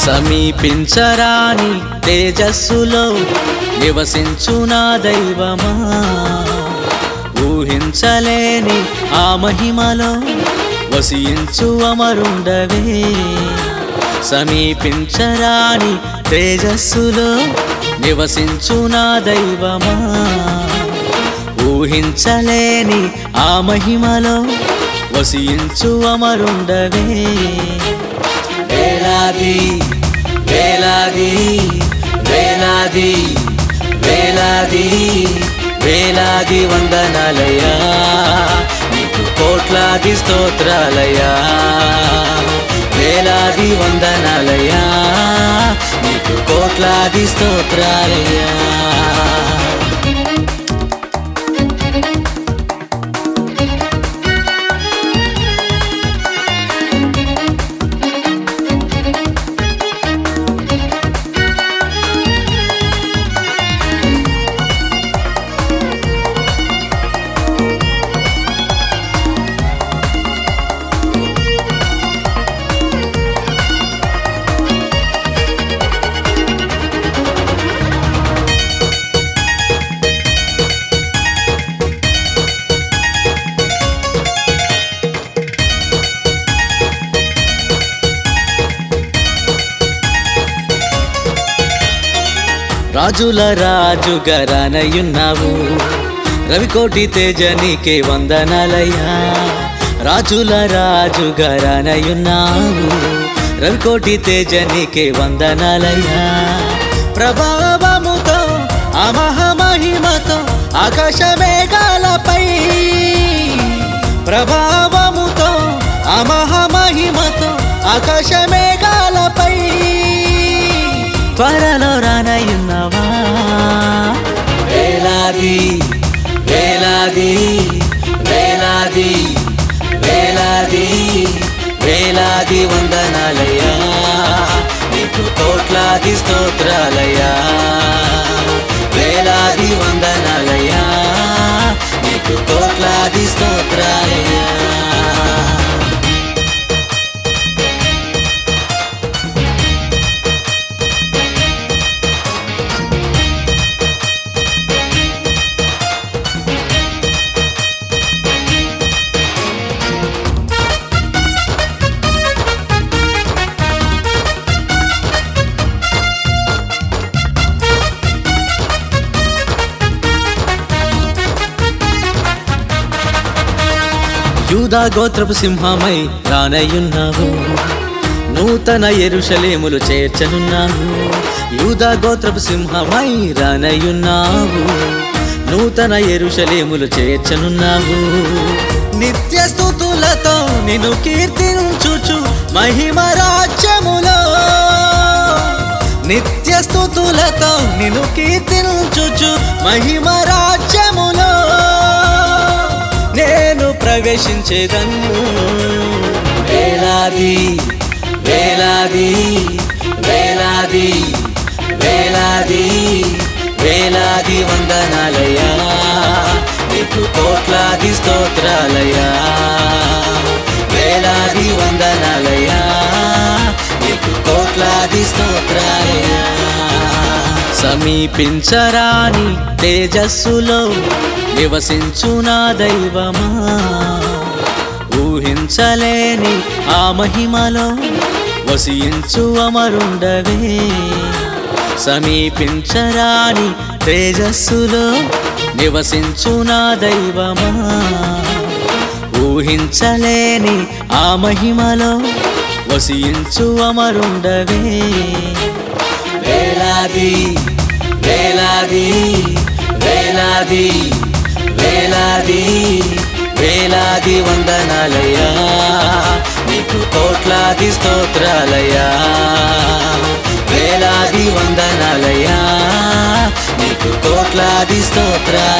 సమీపించరాని తేజస్సులో నివసించు నా దైవమా ఊహించలేని ఆ మహిమలో వసించు అమరుండవే సమీపించరాని తేజస్సులో నివసించు నా దైవమా ఊహించలేని ఆ మహిమలో వసించు అమరుండవే వేలాది వేలాది వేలాది వేలాది వేలాది వందనాలయ్యా నీకు కోట్లాది స్తోత్రాలయ్యా వేలాది వందనాలయ్యా నీకు కోట్లాది స్తోత్రాలయ్యా రాజుల రాజు గరనయున్నావు రవికోటి తేజనికే వందనాలయ్యా రాజుల రాజు గరనయున్నావు రవికోటి తేజనికే వందనాలయ్యా ప్రభావముతో అమహమహిమతో ఆకాశ మేఘాలపై ప్రభావముతో అమహమహిమతో ఆకాశ మేఘాలపై త్వరలో రానయున్నవా వేలాది వేలాది వేలాది వేలాది వేలాది వందనాలయ్యా నీకు కోట్లాది స్తోత్రాలయ్యా వేలాది వందనాలయ్యా నీకు కోట్లాది స్తోత్రాలయ్యా యూదా గోత్రపు సింహమై రానయ్యున్నావు నూతన ఎరుషలేములు చేర్చనున్నావు యూదా గోత్రపు సింహమై రానయ్యున్నావు నూతన ఎరుషలేములు చేర్చనున్నావు నిత్య స్థుతులతో నిన్ను కీర్తించుచు మహిమ రాజ్యములో నిత్య స్థుతులతో నిన్ను కీర్తించుచు మహిమ రాజ్యములో నేను ప్రవేశించేదన్ను వేలాది వేలాది వేలాది వేలాది వేలాది వందనాలయ్యా నీకు కోట్లాది స్తోత్రాలయ్యా వేలాది వందనాలయ్యా నీకు కోట్లాది స్తోత్రాలయ్యా సమీపించరాని తేజస్సులో నివసించు నా దైవమా ఊహించలేని ఆ మహిమలో వసించు అమరుండవే సమీపించరాని తేజస్సులో నివసించు నా దైవమా ఊహించలేని ఆ మహిమలో వసించు అమరుండవే వేలాది వేలాది వేలాది వేలాది వేలాది వందనాలయ్యా నీకు కోట్లాది స్తోత్రాలయ్యా వేలాది వందనాలయ్యా నీకు కోట్లాది స్తోత్రాలయ్యా